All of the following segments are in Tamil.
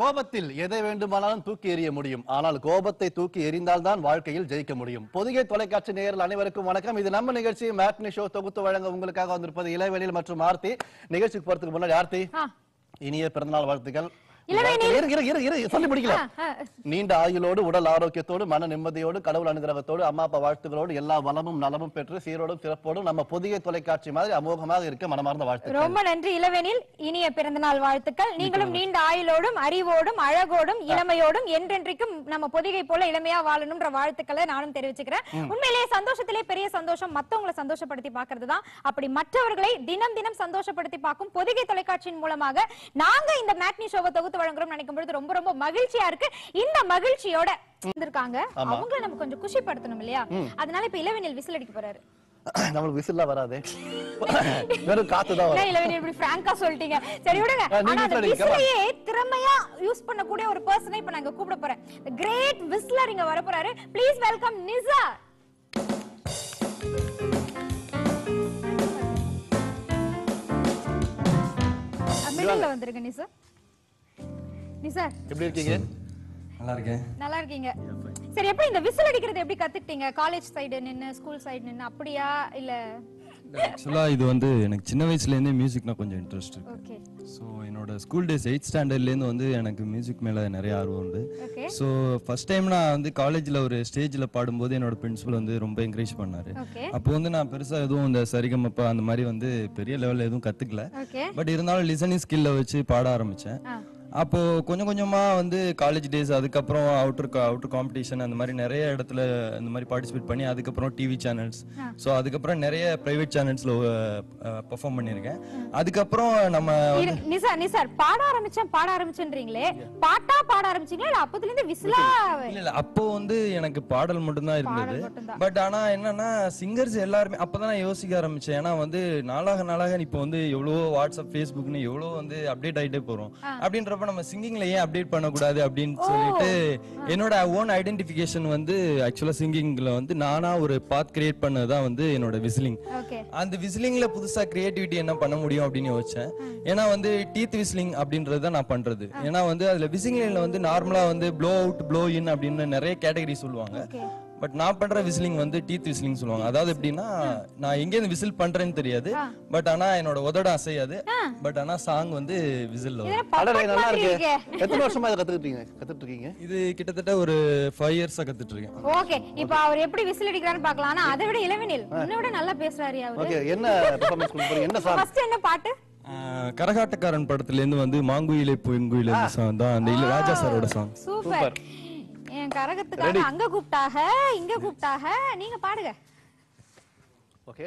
கோபத்தில் எதை வேண்டுமானாலும் தூக்கி எறிய முடியும் ஆனால் கோபத்தை தூக்கி எறிந்தால்தான் வாழ்க்கையில் ஜெயிக்க முடியும் பொதிகை தொலைக்காட்சி நேயர்கள் அனைவருக்கும் வணக்கம் இது நம்ம நிகழ்ச்சி மேட்னி ஷோ தொகுத்து வழங்க உங்களுக்காக வந்திருப்பது இளவேனில் மற்றும் ஆர்த்தி நிகழ்ச்சிக்கு போறதுக்கு முன்னாடி ஆர்த்தி ஆ. இனிய பிறந்தநாள் வாழ்த்துக்கள் இளவேனில். இரு, இரு, இரு, இரு, சொல்லி முடிக்கல ஆ, நீண்ட ஆயுளோடு உடல் ஆரோக்கியத்தோடு மன நிம்மதியோடு கடவுள் அனுகிரகத்தோடு அம்மா அப்பா வாழ்த்துக்களோடு எல்லா வளமும் நலமும் பெற்று சீரோடும் சிறப்போடும் நம்ம பொதிகை தொலைக்காட்சி மாதிரி அமோகமாக இருக்க மனமார்ந்த வாழ்த்துக்கள் ரொம்ப நன்றி இளவேனில் இனிய பிறந்தநாள் வாழ்த்துக்கள் நீங்களும் நீண்ட ஆயுளோடும் அறிவோடும் அழகோடும் இளமையோடும் என்றென்றைக்கும் நம்ம பொதிகை போல இளமையா வாழணும்ன்ற வாழ்த்துக்களை நானும் தெரிவிச்சுக்கிறேன் உண்மையிலேயே சந்தோஷத்திலே பெரிய சந்தோஷம் மத்தவங்களை சந்தோஷப்படுத்தி பார்க்கிறது தான் அப்படி மற்றவர்களை தினம் தினம் சந்தோஷப்படுத்தி பார்க்கும் பொதிகை தொலைக்காட்சியின் மூலமாக நாங்க இந்த மேட்னி ஷோவை தொகுத்து வழங்குறோம் நினைக்கும் பொழுது ரொம்ப ரொம்ப மகிழ்ச்சியா இருக்கு இந்த மகிழ்ச்சியோட இருந்திருக்காங்க ஆமா. அவங்கள நம்ம கொஞ்சம் குஷிப்படுத்தணும் இல்லையா அதனால இப்ப இளவேனில் விசில் அடிக்க போறாரு நம்மளுக்கு விசில்லாம் வராதே வெறும் காத்து தான் என்ன வரும் இளவரசி இப்படி frank-ஆ சொல்லிட்டீங்க சரி விடுங்க ஆ, நீங்க ஆனா அந்த சொல்லுங்க, come on. விசிலையே திறமையா யூஸ் பண்ணக்கூடிய ஒரு பர்சனை இப்ப நான் இங்க கூப்பிட போறேன் கிரேட் விஸ்லர் இங்க வர போறாரு ப்ளீஸ் வெல்கம் நிசா மிடில்ல வந்துருங்க நிசா நிசா எப்படி இருக்கீங்க நல்லா இருக்கேன் நல்லா இருக்கீங்க சரி எப்படி இந்த விசில் அடிக்கிறது எப்படி கத்துக்கிட்டீங்க காலேஜ் சைடு நின்னு ஸ்கூல் சைடு நின்னு அப்படியா இல்ல ஆக்சுவலாக இது வந்து எனக்கு சின்ன வயசுலேருந்தே மியூசிக்னா கொஞ்சம் இன்ட்ரெஸ்ட் இருக்கு ஓகே ஸோ என்னோட ஸ்கூல் டேஸ் எயிட் ஸ்டாண்டர்ட்லேருந்து வந்து எனக்கு மியூசிக் மேலே நிறைய ஆர்வம் உண்டு ஓகே ஸோ ஃபர்ஸ்ட் டைம் நான் வந்து காலேஜில் ஒரு ஸ்டேஜில் பாடும்போது என்னோட பிரின்சிபல் வந்து ரொம்ப என்கரேஜ் பண்ணார் ஓகே அப்போ வந்து நான் பெருசாக எதுவும் இந்த சரிகமப்பா அந்த மாதிரி வந்து பெரிய லெவலில் எதுவும் கற்றுக்கல ஓகே பட் இருந்தாலும் லிசனிங் ஸ்கில்ல வச்சு பாட ஆரம்பித்தேன் ஆ அப்போ கொஞ்சம் கொஞ்சமா வந்து காலேஜ் டேஸ் அதுக்கப்புறம் அவுட்டர் அவுட்டர் காம்படிஷன் அந்த மாதிரி நிறைய இடத்துல இந்த மாதிரி பார்ட்டிசிபேட் பண்ணி அதுக்கப்புறம் டிவி சேனல்ஸ் ஸோ அதுக்கப்புறம் நிறைய பிரைவேட் சேனல்ஸ்ல பெர்ஃபார்ம் பண்ணியிருக்கேன் அதுக்கப்புறம் நம்ம இரு, நிசார் நிசார் பாட ஆரம்பிச்சேன் பாட ஆரம்பிச்சேன்றீங்களே பாட்டா பாட ஆரம்பிச்சீங்களா இல்ல அப்பத்துல இருந்து விசிலா இல்ல இல்ல அப்போ வந்து எனக்கு பாடல் மட்டும்தான் இருந்தது பாடல் மட்டும்தான். பட் ஆனா என்னன்னா சிங்கர்ஸ் எல்லாருமே அப்பதான் நான் யோசிக்க ஆரம்பிச்சேன் ஏன்னா வந்து நாளாக நாளாக இப்போ வந்து எவ்வளவோ வாட்ஸ்அப் ஃபேஸ்புக்னு எவ்வளவோ வந்து அப்டேட் ஆயிட்டே போறோம் அப்படின்றப்ப நம்ம சிங்கிங்ல ஏன் அப்டேட் பண்ணக்கூடாது அப்படின்னு சொல்லிட்டு என்னோட ஓன் ஐடென்டிஃபிகேஷன் வந்து ஆக்சுவலா சிங்கிங்ல வந்து நானா ஒரு பாத் கிரியேட் பண்ணதான் வந்து என்னோட விசிலிங் ஓகே அந்த விசிலிங்ல புதுசா கிரியேட்டிவிட்டி என்ன பண்ண முடியும் அப்படின்னு யோசிச்சேன் ஏன்னா வந்து டீத் விசிலிங் அப்படின்றது தான் நான் பண்றது ஏன்னா வந்து அதுல விசிலிங்ல வந்து நார்மலா வந்து ப்ளோ அவுட் ப்ளோ இன் அப்படின்னு நிறைய கேட்டகரி சொல்லுவாங்க ஓகே பட் நான் பண்ற விசிலிங் வந்து டீத் விசிலிங் சொல்லுவாங்க அதாவது எப்படின்னா நான் எங்க இருந்து விசில் பண்றேன்னு தெரியாது பட் ஆனா என்னோட உதட அசையாது பட் ஆனா சாங் வந்து விசில்ல வரும் இதென்ன அடடே பப்பட் நல்லா மாதிரி இருக்கு இருக்கே எத்தனை வருஷமா இதை கத்துக்கிட்டீங்க கத்துட்டு இருக்கீங்க இது கிட்டத்தட்ட ஒரு ஃபைவ் இயர்ஸா கத்துட்டு இருக்கேன் ஓகே இப்போ அவர் எப்படி விசில் அடிக்கிறான்னு பார்க்கலாம் ஆனா அதை விட இளவெனில் உன்னை விட நல்லா பேசுறாரு அவரு ஓகே என்ன பெர்ஃபார்மன்ஸ் கொடுக்க போறீங்க என்ன சாங் ஃபர்ஸ்ட் என்ன பாட்டு ஆஹ் கரகாட்டக்காரன் படத்துல இருந்து வந்து மாங்குயிலே பொங்குயிலே சாங் தான் அந்த இல்ல ராஜா சாரோட சாங் சூப்பர் என் கரகத்துக்காக அங்க கூப்பிட்டாக இங்க கூப்பிட்டாக நீங்க பாடுங்க okay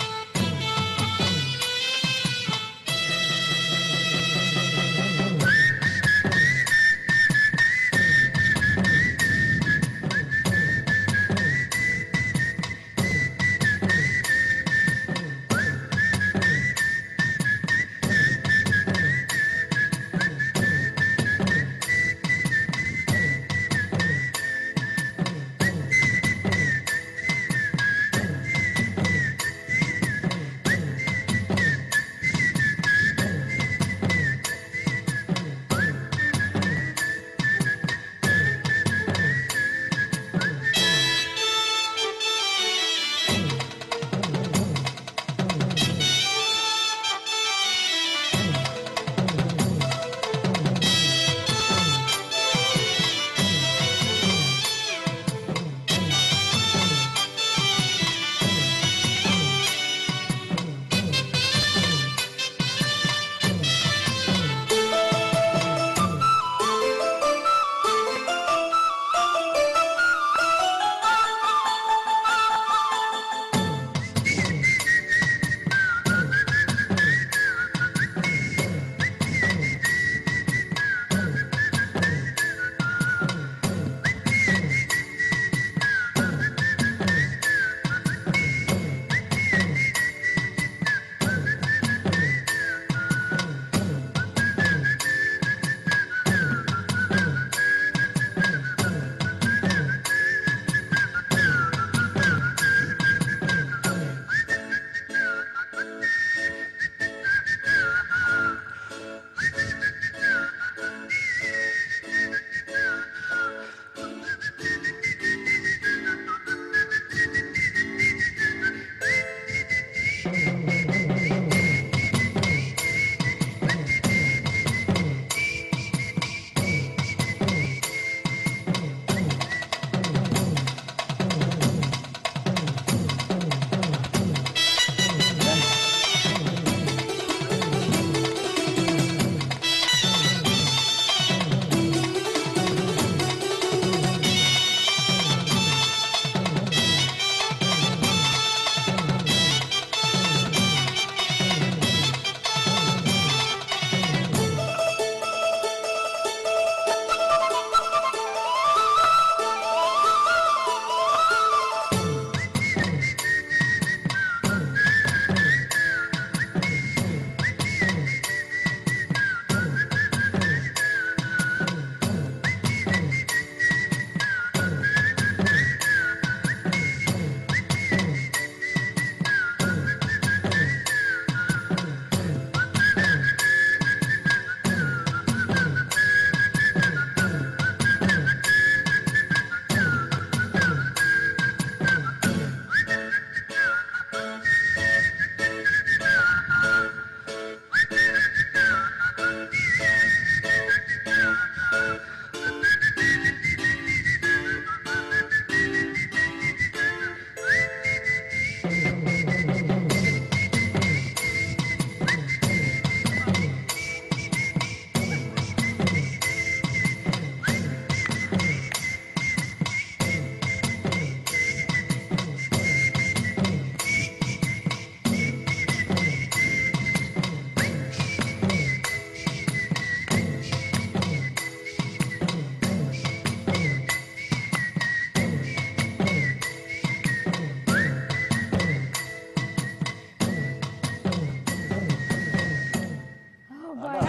Thank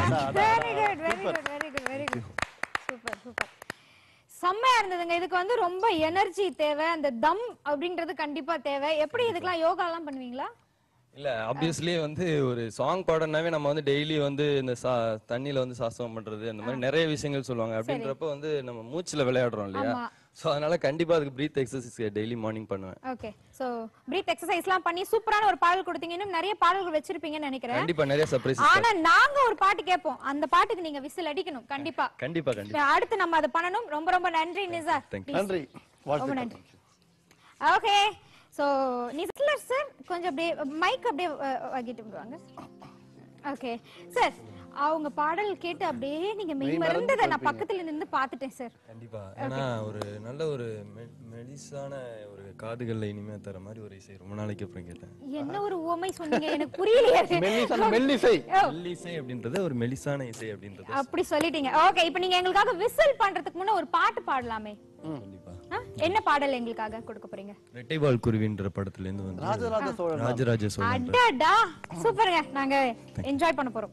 very good very good very good very good super super செம்மையா இருந்ததுங்க இதுக்கு வந்து ரொம்ப எனர்ஜி தேவை அந்த தம் அப்படின்றது கண்டிப்பா தேவை எப்படி இதுக்கெல்லாம் யோகா எல்லாம் பண்ணுவீங்களா இல்ல ஆப்வியஸ்லி வந்து ஒரு சாங் பாடனாவே நம்ம வந்து டெய்லி வந்து இந்த சா தண்ணியில வந்து சாசனம் பண்றது அந்த மாதிரி நிறைய விஷயங்கள் சொல்லுவாங்க அப்படின்றப்ப வந்து நம்ம மூச்சுல விளையாடுறோம் இல்லையா ஆமா. சோ அதனால கண்டிப்பா அதுக்கு பிரீத் எக்ஸசைஸ் டெய்லி மார்னிங் பண்ணுவேன் ஓகே சோ பிரீத் எக்ஸசைஸ்லாம் பண்ணி சூப்பரான ஒரு பாடல் கொடுத்தீங்க இன்னும் நிறைய பாடல்கள் வச்சிருப்பீங்கன்னு நினைக்கிறேன் கண்டிப்பா நிறைய சர்ப்ரைஸ் ஆனா நாங்க ஒரு பாட்டு கேட்போம் அந்த பாட்டுக்கு நீங்க விசில் அடிக்கணும் கண்டிப்பா கண்டிப்பா கண்டிப்பா அடுத்து நம்ம அதை பண்ணணும் ரொம்ப ரொம்ப நன்றி நிசார் Thank you. நன்றி ரொம்ப வாழ்த்துக்கள் நன்றி ஓகே சோ நிசார் சார் கொஞ்சம் அப்படியே மைக் அப்படியே அஹ், வாங்கிட்டு விடுவாங்க ஓகே சார் அவங்க பாடல் கேட்டு அப்படியே நீங்க மெய் மறந்ததை நான் பக்கத்துல நின்னு பார்த்துட்டேன் சார் கண்டிப்பா ஏன்னா ஒரு நல்ல ஒரு மெ- மெலிசான ஒரு காதுகள்ல இனிமே தர மாதிரி ஒரு இசை ரொம்ப நாளைக்கு அப்புறம் கேட்டேன் என்ன ஒரு உவமை சொன்னீங்க எனக்கு புரியலையே மெல்லிசை மெல்லிசை மெல்லிசை அப்படின்றது ஒரு மெலிசான இசை அப்படின்றது அப்படி சொல்லிட்டீங்க ஓகே இப்போ நீங்க எங்களுக்காக விசில் பண்றதுக்கு முன்ன ஒரு பாட்டு பாடலாமே கண்டிப்பா ஆ? என்ன பாடல் எங்களுக்காக கொடுக்க போறீங்க ரெட்டைவால் குருவின்ற படத்துல இருந்து வந்து ராஜராஜ சோழன் ராஜராஜ சோழன் அடடா சூப்பருங்க நாங்க என்ஜாய் பண்ண போறோம்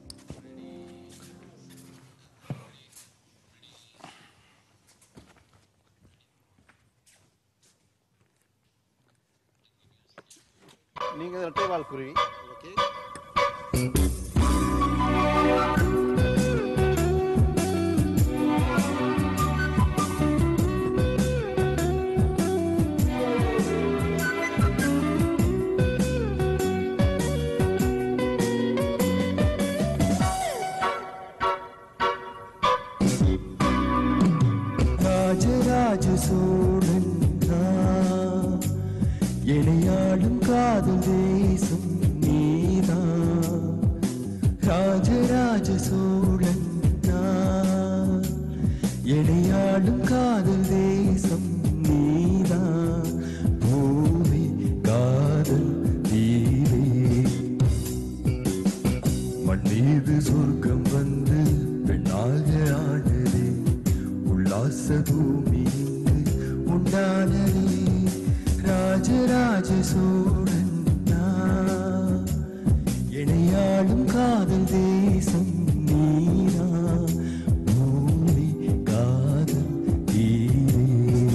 நீங்க இரட்டைவால் குருவி ராஜராஜ சோழன் நான். இணையாடும் காதல் தேசம் நீதான் ராஜராஜ சோழன் நான். இணையாடும் காதல் தேசம் நீதான் பூவே காதல் தீவே மண்ணீது சொர்க்கம் வந்து பெண்ணாக ஆனதே உல்லாச பூமி இங்கு உண்டானதே ராஜராஜ சோழன் நான். இணையாளும் காதல் தேசம் நீரா பூமி காதல் தீரே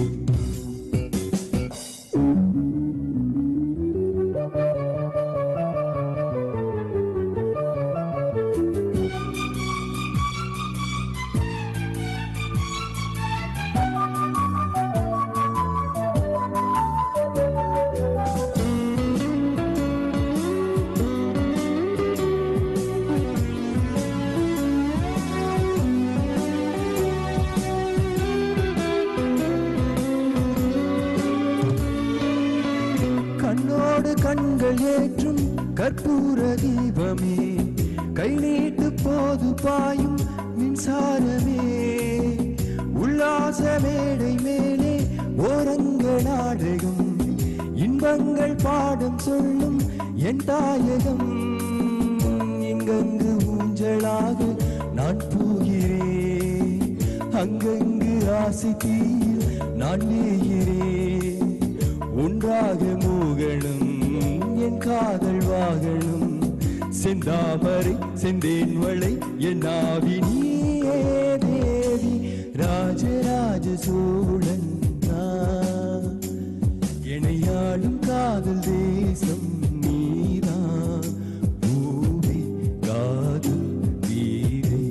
கண்ணோடு கண்கள் ஏற்றும் கற்பூர தீபமே கை நீட்டு போது பாயும் மின்சாரமே உல்லாச மேடை மேலே ஓரங்க நாடகம் இன்பங்கள் பாடம் சொல்லும் என் தாயகம் எங்கெங்கு ஊஞ்சலாக நான் போகிறேன் அங்கங்கு ஆசை தீயில் நான் மேகிறேன் ஒன்றாக மூகணும் என் காதல் வாகனம் செந்தாமரை செந்தேன் வளை என் ஆவி நீயே தேவி ராஜராஜ சோழன் நான். இணையாளும் காதல் தேசம் நீதான் பூவே காதல் தீரே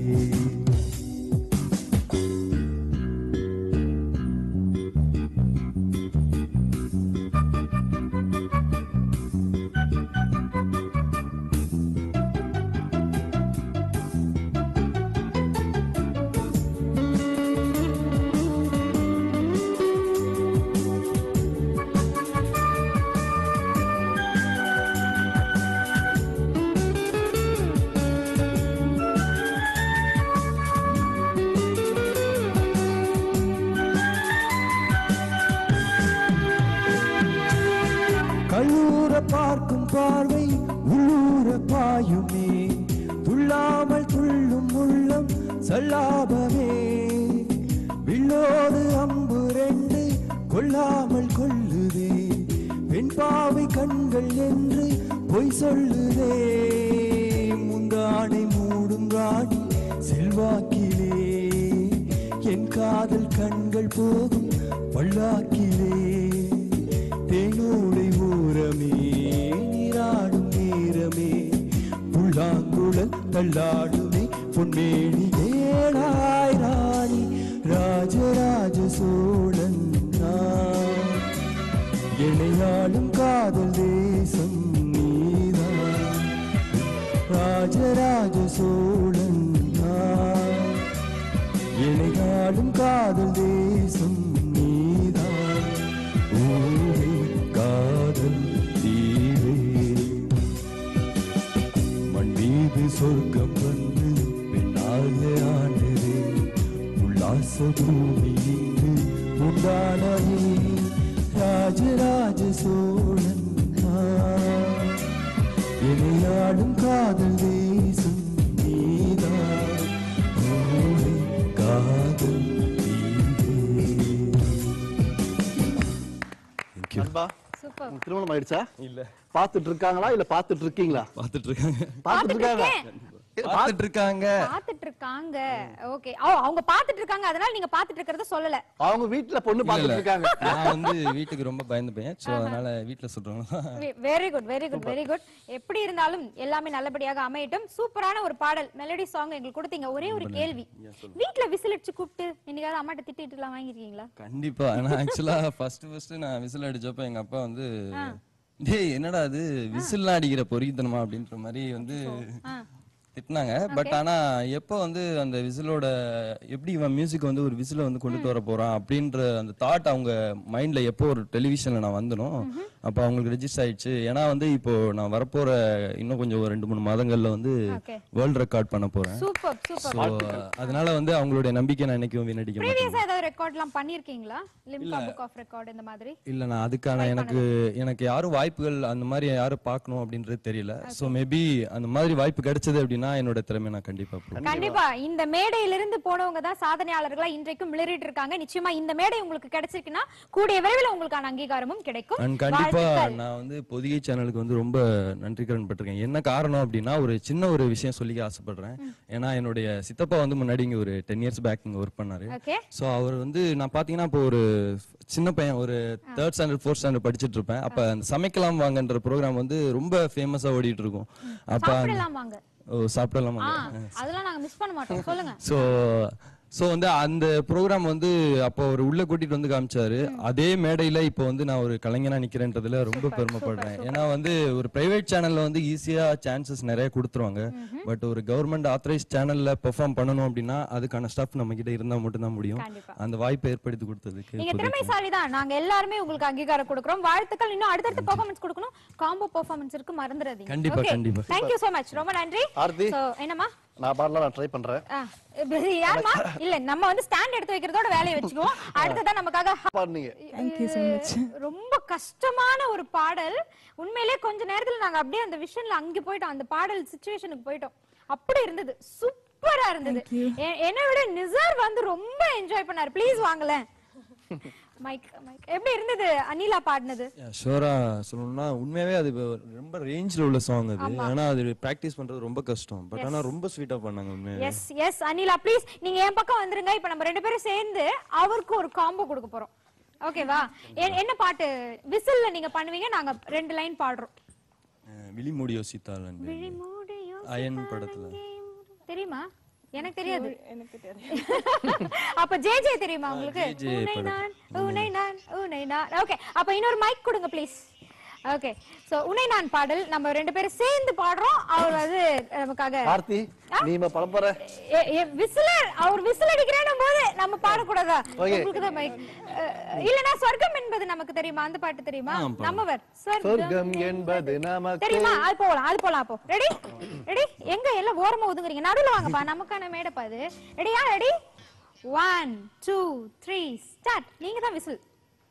கல்லூர பார்க்கும் பார்வை உள்ளூர பாயுமே துள்ளாமல் துள்ளும் உள்ளம் சல்லாபமே வில்லோடு அம்பு ரெண்டு கொல்லாமல் கொல்லுதே பெண் பாவை கண்கள் என்று பொய் சொல்லுதே முந்தானை மூடும் ராணி காதல் கண்கள் போகும் பல்லாக்கிலே தேனோடை ஓரமே நீராடும் நேரமே புல்லாங்குழல் தள்ளாடுமே பொன்மேனி ஏழாய் ராணி ராஜராஜ சோழன் நான் இணையாளும் காதல் தேசம் நீதான் ராஜராஜ சோழன் நான் இணையாளும் காதல் தேசம் நீதான் ஊரே காதல் தீவே மண் மீது சொர்க்கம் வந்து பெண்ணாக ஆண்டது உல்லாச பூமி இங்கு உண்டானவே ராஜராஜ சோழன் நான். இணையாடும் காதல் தேசம் நீதான் ஓரை காதல் தீவே அன்பா சூப்பர் உங்க திருமணம் ஆயிடுச்சா இல்ல பாத்துட்டு இருக்காங்களா இல்ல பாத்துட்டு இருக்கீங்களா பாத்துட்டு இருக்காங்க பாத்துட்டு இருக்காங்க பாத்துட்டு இருக்காங்க பாத்துட்டு இருக்காங்க ஓகே ஓ அவங்க பாத்துட்டு இருக்காங்க அதனால நீங்க பாத்துட்டு இருக்கிறத சொல்லல அவங்க வீட்டுல பொண்ணு பாத்துட்டு இருக்காங்க நான் வந்து வீட்டுக்கு ரொம்ப பயந்து பையன் சோ அதனால வீட்டுல சொல்றாங்க very good very good very good எப்படி இருந்தாலும் எல்லாமே நல்லபடியாக அமையட்டும் சூப்பரான ஒரு பாடல் மெலடி சாங் எங்களுக்கு கொடுத்தீங்க ஒரே ஒரு கேள்வி வீட்ல விசில் அடிச்சு கூப்பிட்டு என்னைக்காவது அம்மாட்ட திட்டிட்டு எல்லாம் வாங்கிருக்கீங்களா கண்டிப்பா ஆனா ஆக்சுவலா ஃபர்ஸ்ட் ஃபர்ஸ்ட் நான் விசில் அடிச்சப்ப எங்க அப்பா வந்து டேய் என்னடா அது விசில்லாம் அடிக்கிற பொறித்தனமா அப்படின்ற மாதிரி வந்து திட்டினாங்க பட் ஆனா எப்போ வந்து அந்த விசிலோட எப்படி இவன் மியூசிக் வந்து ஒரு விசில வந்து கொண்டுட்டு வர போறான் அப்படின்ற அந்த தாட் அவங்க மைண்ட்ல எப்போ ஒரு டெலிவிஷன்ல நான் வந்தனோ அப்ப அவங்களுக்கு ரெஜிஸ்டர் ஆயிடுச்சு ஏன்னா வந்து இப்போ நான் வரப்போற இன்னும் கொஞ்சம் ஒரு ரெண்டு மூணு மாதங்கள்ல வந்து ஓகே வேர்ல்ட் ரெக்கார்ட் பண்ண போறேன் சூப்பர் சூப்பர் ஸோ அதனால வந்து அவங்களுடைய நம்பிக்கை நான் என்னைக்கும் வீணடிக்க மாட்டேன் ப்ரீவியஸா ஏதாவது ரெக்கார்ட் எல்லாம் பண்ணிருக்கீங்களா லிம்கா புக் ஆஃப் ரெக்கார்ட் இந்த மாதிரி இல்ல நான் அதுக்கான எனக்கு எனக்கு யாரும் வாய்ப்புகள் அந்த மாதிரி யாரும் பார்க்கணும் அப்படின்றது தெரியல சோ மேபி அந்த மாதிரி வாய்ப்பு கிடைச்சது அப்படின்னா என்னோட திறமை நான் கண்டிப்பா prove கண்டிப்பா இந்த மேடையிலிருந்து போனவங்க தான் சாதனையாளர்களா இன்றைக்கும் மிளறிட்டு இருக்காங்க நிச்சயமா இந்த மேடை உங்களுக்கு கிடைச்சிருக்குன்னா கூடிய விரைவில் உங்களுக்கான அங்கீகாரமும் கிடைக்கும் அண்ட் கண்டிப்பா வாழ்த்துக்கள். நான் வந்து பொதிகை சேனலுக்கு வந்து ரொம்ப நன்றி கடன் பட்டிருக்கேன் என்ன காரணம் அப்படின்னா ஒரு சின்ன ஒரு விஷயம் சொல்லிக்க ஆசைப்படுறேன் ஏன்னா என்னுடைய சித்தப்பா வந்து முன்னாடி இங்க ஒரு டென் இயர்ஸ் பேக் இங்க ஒர்க் பண்ணாரு ஓகே சோ அவர் வந்து நான் பாத்தீங்கன்னா இப்போ ஒரு சின்ன பையன் ஒரு தேர்ட் ஸ்டாண்டர்ட் ஃபோர்த் ஸ்டாண்டர்ட் படிச்சிட்டு இருப்பேன் அப்ப அந்த சமைக்கலாம் வாங்கன்ற ப்ரோக்ராம் வந்து ரொம்ப ஃபேமஸா ஓடிட்டு இருக்கும் அப்ப அந்த- சாப்பிடலாம் வாங்க ஓ சாப்பிடலாம் ஆ, அதெல்லாம் நாங்க மிஸ் பண்ண மாட்டோம் சொல்லுங்க சோ சோ வந்து அந்த ப்ரோக்ராம் வந்து அப்போ ஒரு உள்ள கூட்டிட்டு வந்து காமிச்சாரு அதே மேடையில இப்போ வந்து நான் ஒரு கலைஞனா நிக்கிறேன்றதுல ரொம்ப பெருமைப்படுறேன் ஏன்னா வந்து ஒரு பிரைவேட் சேனல்ல வந்து ஈஸியா சான்சஸ் நிறைய கொடுத்துருவாங்க பட் ஒரு கவர்மெண்ட் ஆத்தரைஸ் சேனல்ல பெர்ஃபார்ம் பண்ணணும் அப்படின்னா அதுக்கான ஸ்டஃப் நம்ம கிட்ட இருந்தா மட்டும் தான் முடியும் கண்டிப்பா. அந்த வாய்ப்பை ஏற்படுத்தி கொடுத்ததுக்கு நீங்க திறமைசாலி தான் நாங்க எல்லாருமே உங்களுக்கு அங்கீகாரம் கொடுக்குறோம் வாழ்த்துக்கள் இன்னும் அடுத்தடுத்த பெர்ஃபார்மன்ஸ் கொடுக்கணும் காம்போ பெர்ஃபார்மன்ஸ் இருக்கு மறந்துடாதீங்க கண்டிப்பா, கண்டிப்பா. தேங்க் யூ so மச் ரொம்ப நன்றி ஆர்த்தி. So, என்னம்மா நான் பாடலாம் நான் ட்ரை பண்றேன் ஆ, இப்ப யாரும்மா இல்ல நம்ம வந்து ஸ்டாண்ட் எடுத்து வைக்கிறதோட வேலையை வச்சுக்குவோம் அடுத்ததான் நமக்காக பாடுனீங்க ரொம்ப கஷ்டமான ஒரு பாடல் உண்மையிலே கொஞ்ச நேரத்துல நாங்க அப்படியே அந்த விஷன்ல அங்க போயிட்டோம் அந்த பாடல் சுச்சுவேஷனுக்கு போயிட்டோம் அப்படி இருந்தது சூப்பரா இருந்தது எ- என்னை விட நிசார் வந்து ரொம்ப என்ஜாய் பண்ணாரு ப்ளீஸ் வாங்கலேன் மைக் மைக் எப்படி இருந்தது அனிலா பாடினது ஷோரா சொல்லணும்னா உண்மையாவே அது ஒரு ரொம்ப ரேஞ்சில் உள்ள சாங் அது ஆனா அது ப்ராக்டிஸ் பண்றது ரொம்ப கஷ்டம் பட் ஆனா ரொம்ப ஸ்வீட்டா பண்ணாங்க உண்மையாவே எஸ் எஸ் அனிலா ப்ளீஸ் நீங்க என் பக்கம் வந்துருங்க இப்ப நம்ம ரெண்டு பேரும் சேர்ந்து அவருக்கு ஒரு காம்போ கொடுக்க போறோம் ஓகேவா என்ன பாட்டு விசில்ல நீங்க பண்ணுவீங்க நாங்க ரெண்டு லைன் பாடுறோம் அஹ் விழி மூடியோ சீதாளன் விழிமூடியோ அயன் படத்துல தெரியுமா எனக்கு தெரியாது எனக்கு அப்ப ஜே ஜே தெரியுமா உங்களுக்கு JJ உன்னை படம். நான் உன்னை நான் உன்னை நான் ஓகே அப்ப இன்னொரு மைக் கொடுங்க ப்ளீஸ் ஓகே சோ உன்னை நான் பாடல் நம்ம ரெண்டு பேரும் சேர்ந்து பாடுறோம் அவர் வந்து நமக்காக ஆர்த்தி நீ இப்ப படம் போற விசிலர் அவர் விசில் அடிக்கிறேன் போது நம்ம பாடக்கூடாதா Okay. உங்களுக்கு தான் மைக் இல்லனா சொர்க்கம் என்பது நமக்கு தெரியுமா அந்த பாட்டு தெரியுமா நம்மவர் சொர்க்கம் சொர்க்கம் என்பது நமக்கு தெரியுமா அது போலாம் அது போலாம் அப்போ ரெடி ரெடி எங்க எல்லாம் ஓரமா ஒதுங்குறீங்க நடுவுல வாங்கப்பா நமக்கான மேடைப்பா அது ரெடியா ready one two three start நீங்க தான் விசில்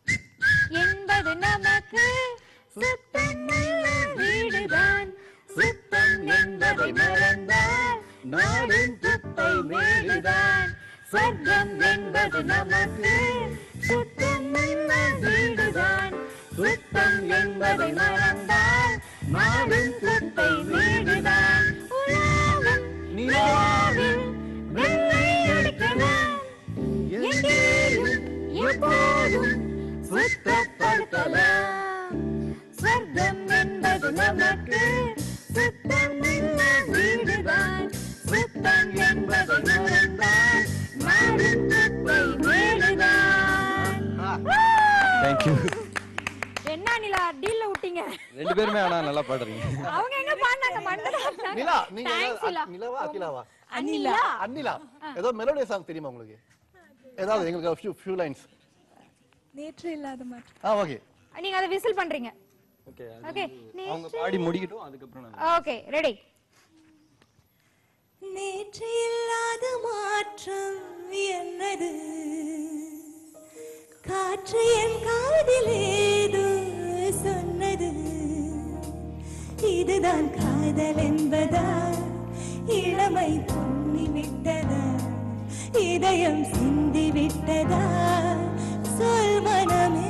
என்பது நமக்கு சுத்தமுள்ள வீடுதான் சுத்தம் என்பதை மறந்தால் நாடும் குப்பை மேடுதான் சொர்க்கம் என்பது நமக்கு சுத்தமுள்ள வீடுதான் சுத்தம் என்பதை மறந்தால் நாடும் குப்பை மேடுதான் உலகம் நிலாவில் வெள்ளை அடிக்கலாம் எங்கே ரெண்டு பேருமே ஆனா நல்லா பாடுறீங்க அவங்க எங்க பாடினாங்க மண்டல நிலா நீங்க Thanks, ஏதாவது நிலா. அ- நிலவா அகிலாவா அனிலா அன்னிலா ஏதோ மெலோடி சாங் தெரியுமா உங்களுக்கு ஏதாவது எங்களுக்கு ஃபியூ ஃபியூ லைன்ஸ் நேற்று இல்லாத மாற்றம் ஆ ஓகே நீங்க அதை விசில் பண்றீங்க ஓகே ஓகே அவங்க பாடி முடிக்கட்டும் அதுக்கப்புறம் நான் ஓகே ரெடி நேற்று இல்லாத மாற்றம் என்னது காற்று என் காதில் ஏதோ சொன்னது இதுதான் காதல் என்பதா இளமை பொன்னி விட்டதா இதயம் சிந்தி விட்டதா சொல் மனமே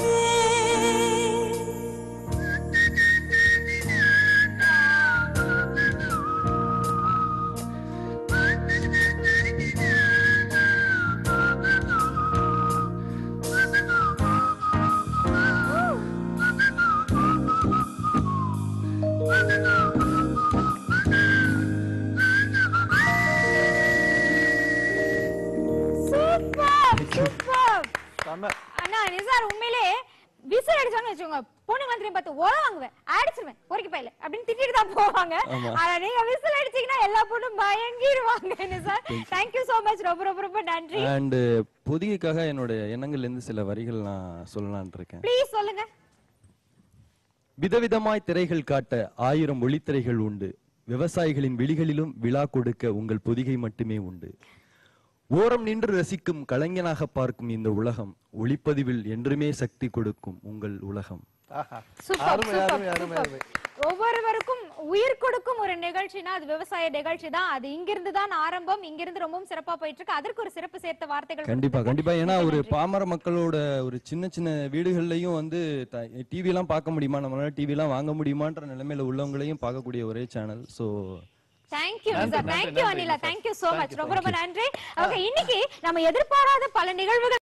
சூப்பர் சூப்பர் செம்ம அண்ணா நிசார் உண்மையிலே விசில் அடிச்சாங்கன்னு வச்சுக்கோங்க பொண்ணு வந்து பார்த்து ஓட வாங்குவேன் அடிச்சிருவேன் பொறுக்கி பையில அப்படின்னு திட்டிட்டு தான் போவாங்க ஆனா நீங்க விசில் அடிச்சீங்கன்னா எல்லா பொண்ணும் பயங்கிருவாங்க நிசார் தேங்க்யூ சோ மச் ரொம்ப ரொம்ப ரொம்ப நன்றி அண்ட் பொதிகைக்காக என்னோட எண்ணங்கள்ல இருந்து சில வரிகள் நான் சொல்லலாம்னு இருக்கேன் ப்ளீஸ் சொல்லுங்க விதவிதமாய் திரைகள் காட்ட ஆயிரம் ஒளித்திரைகள் உண்டு விவசாயிகளின் விழிகளிலும் விழா கொடுக்க உங்கள் பொதிகை மட்டுமே உண்டு ஓரம் நின்று ரசிக்கும் கலைஞனாக பார்க்கும் இந்த உலகம் ஒளிப்பதிவில் என்றுமே சக்தி கொடுக்கும் உங்கள் உலகம் ஆஹா சூப்பர் அருமை அருமை சூப்பர் அருமை அருமை ஒவ்வொருவருக்கும் உயிர் கொடுக்கும் ஒரு நிகழ்ச்சினா அது விவசாய நிகழ்ச்சி தான் அது இங்கிருந்து தான் ஆரம்பம் இங்கிருந்து ரொம்பவும் சிறப்பா போயிட்டு இருக்கு அதற்கு ஒரு சிறப்பு சேர்த்த வார்த்தைகள் கண்டிப்பா கொடுத்ததுக்கு கண்டிப்பா ஏன்னா மிக்க ஒரு நன்றி. பாமர மக்களோட ஒரு சின்ன சின்ன வீடுகள்லயும் வந்து டிவி எல்லாம் பார்க்க முடியுமா நம்மளால டிவி எல்லாம் வாங்க முடியுமான்ற நிலைமையில உள்ளவங்களையும் பார்க்கக்கூடிய ஒரே சேனல் சோ தேங்க்யூ நன்றி, சார் நன்றி, தேங்க்யூ நன்றி, Anila Nisha. Thank you so Thank much you, ரொம்ப thank ரொம்ப நன்றி ஓகே இன்னைக்கு நம்ம எதிர்பாராத பல நிகழ்வுகள்